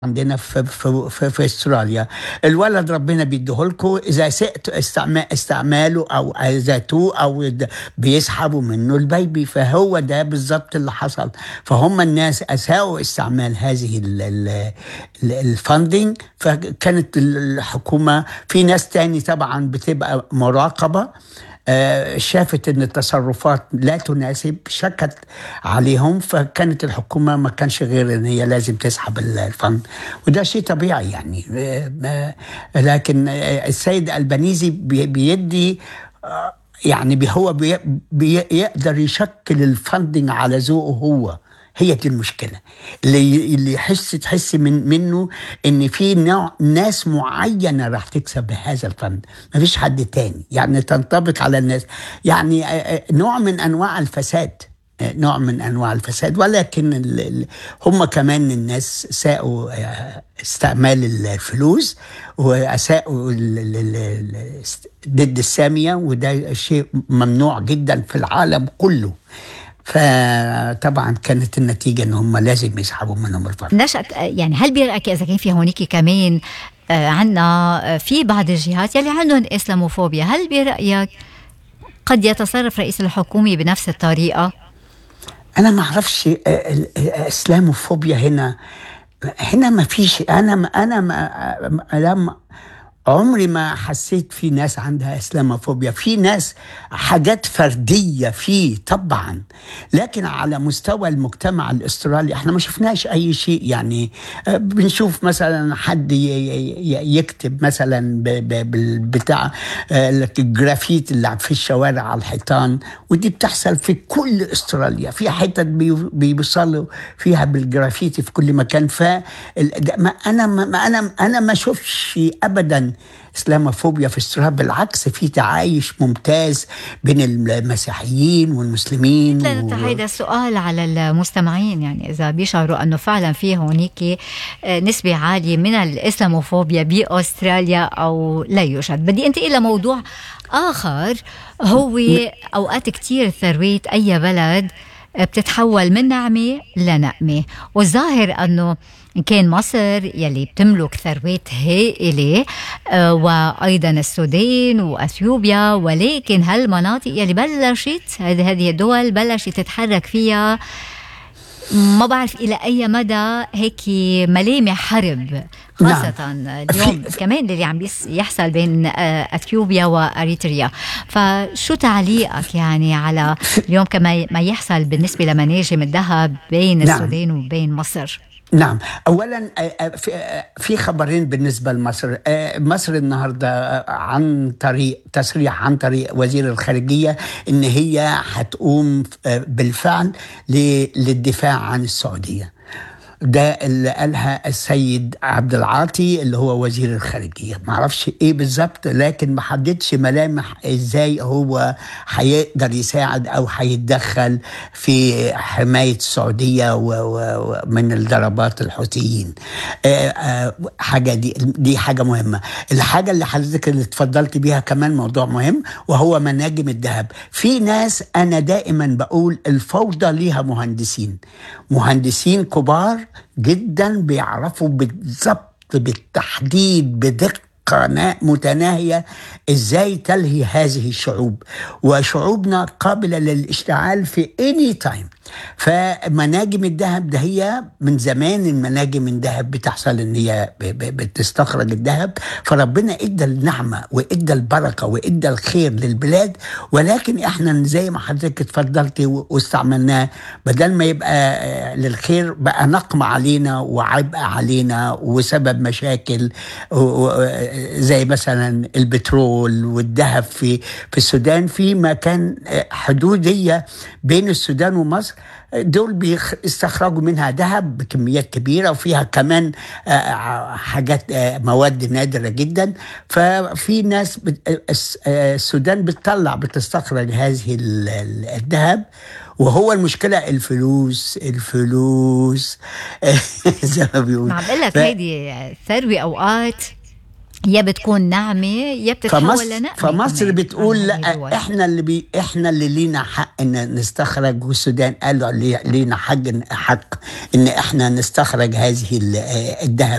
عندنا في في في, في استراليا الولد ربنا بيديه لكم اذا سئتوا استعمال استعماله او اذاتوه او د- بيسحبوا منه البيبي فهو ده بالظبط اللي حصل فهم الناس اساءوا استعمال هذه ال- ال- ال- الفاندنج فكانت الحكومه في ناس تاني طبعا بتبقى مراقبه آه، شافت ان التصرفات لا تناسب شكت عليهم فكانت الحكومه ما كانش غير ان هي لازم تسحب ال- الفند وده شيء طبيعي يعني آه، ما- لكن آه، السيد البنيزي بي- بيدي آه، يعني بي- هو بي- بيقدر يشكل الفندنج على ذوقه هو هي دي المشكله اللي اللي يحس تحس من منه ان في نوع ناس معينه راح تكسب بهذا الفند ما فيش حد تاني يعني تنطبق على الناس يعني آه، آه، نوع من انواع الفساد آه، نوع من انواع الفساد ولكن ال- ال- هم كمان الناس ساءوا آه، استعمال الفلوس واساءوا ال- ال- ال- ال- ضد الساميه وده شيء ممنوع جدا في العالم كله فطبعا كانت النتيجه ان هم لازم يسحبوا منهم الفرق نشأت يعني هل برأيك إذا كان في هونيك كمان آه، عنا آه، في بعض الجهات يلي عندهم إسلاموفوبيا هل برأيك قد يتصرف رئيس الحكومة بنفس الطريقة؟ انا ما اعرفش آه، ال- آه، اسلاموفوبيا هنا هنا ما فيش انا ما انا ما لما عمري ما حسيت في ناس عندها اسلاموفوبيا في ناس حاجات فرديه فيه طبعا لكن على مستوى المجتمع الاسترالي احنا ما شفناش اي شيء يعني آه، بنشوف مثلا حد ي- ي- يكتب مثلا ب- ب- بالبتاع آه، الجرافيت اللي في الشوارع على الحيطان ودي بتحصل في كل استراليا في حتت بي- بيوصلوا فيها بالجرافيتي في كل مكان ف ما انا ما انا انا ما اشوفش ابدا اسلاموفوبيا في استراليا بالعكس في تعايش ممتاز بين المسيحيين والمسلمين لأن و- هيدا السؤال على المستمعين يعني إذا بيشعروا أنه فعلا في هونيك آه، نسبة عالية من الإسلاموفوبيا بأستراليا أو لا يوجد بدي أنتقل لموضوع آخر هو أوقات كتير ثروة أي بلد بتتحول من نعمة لنقمة والظاهر أنه إن كان مصر يلي بتملك ثروات هائلة آه، وأيضا السودان وأثيوبيا ولكن هالمناطق يلي بلشت هذه هذه الدول بلشت تتحرك فيها ما بعرف إلى أي مدى هيك ملامح حرب خاصة اليوم في- كمان اللي عم بيس- يحصل بين آه، أثيوبيا وأريتريا فشو تعليقك يعني على اليوم كما ما يحصل بالنسبة لمناجم الذهب بين نعم. السودان وبين مصر نعم اولا آه، آه، في آه، في خبرين بالنسبه لمصر آه، مصر النهارده آه، عن طريق تصريح عن طريق وزير الخارجيه ان هي هتقوم آه، بالفعل ل- للدفاع عن السعوديه ده اللي قالها السيد عبد العاطي اللي هو وزير الخارجيه ما اعرفش ايه بالظبط لكن ما حددش ملامح ازاي هو هيقدر يساعد او هيتدخل في حمايه السعوديه و- و- ومن الضربات الحوثيين آه، آه، حاجه دي دي حاجه مهمه الحاجه اللي حضرتك اللي اتفضلت بيها كمان موضوع مهم وهو مناجم الذهب في ناس انا دائما بقول الفوضى ليها مهندسين مهندسين كبار جدا بيعرفوا بالضبط بالتحديد بدقه نا- متناهية ازاي تلهي هذه الشعوب وشعوبنا قابلة للاشتعال في اني تايم فمناجم الذهب ده هي من زمان المناجم الذهب بتحصل ان هي ب- ب- بتستخرج الذهب فربنا ادى النعمة وادى البركة وادى الخير للبلاد ولكن احنا زي ما حضرتك اتفضلتي و- واستعملناه بدل ما يبقى آه، للخير بقى نقمة علينا وعبء علينا وسبب مشاكل و- و- زي مثلا البترول والذهب في في السودان في مكان آه، حدودية بين السودان ومصر دول بيستخرجوا منها ذهب بكميات كبيرة وفيها كمان آه، حاجات آه، مواد نادرة جدا ففي ناس بت- آه، الس- آه، السودان بتطلع بتستخرج هذه ال- ال- الذهب وهو المشكلة الفلوس الفلوس زي ما بيقولوا ما عم بقول لك ف- هيدي ثروة أوقات يا بتكون نعمه يا بتتحول فمصر لنقمه فمصر كمان بتقول على لا هذه الدول. احنا اللي بي احنا اللي لينا حق ان نستخرج والسودان قالوا لي- لينا حق حق ان احنا نستخرج هذه ال- الذهب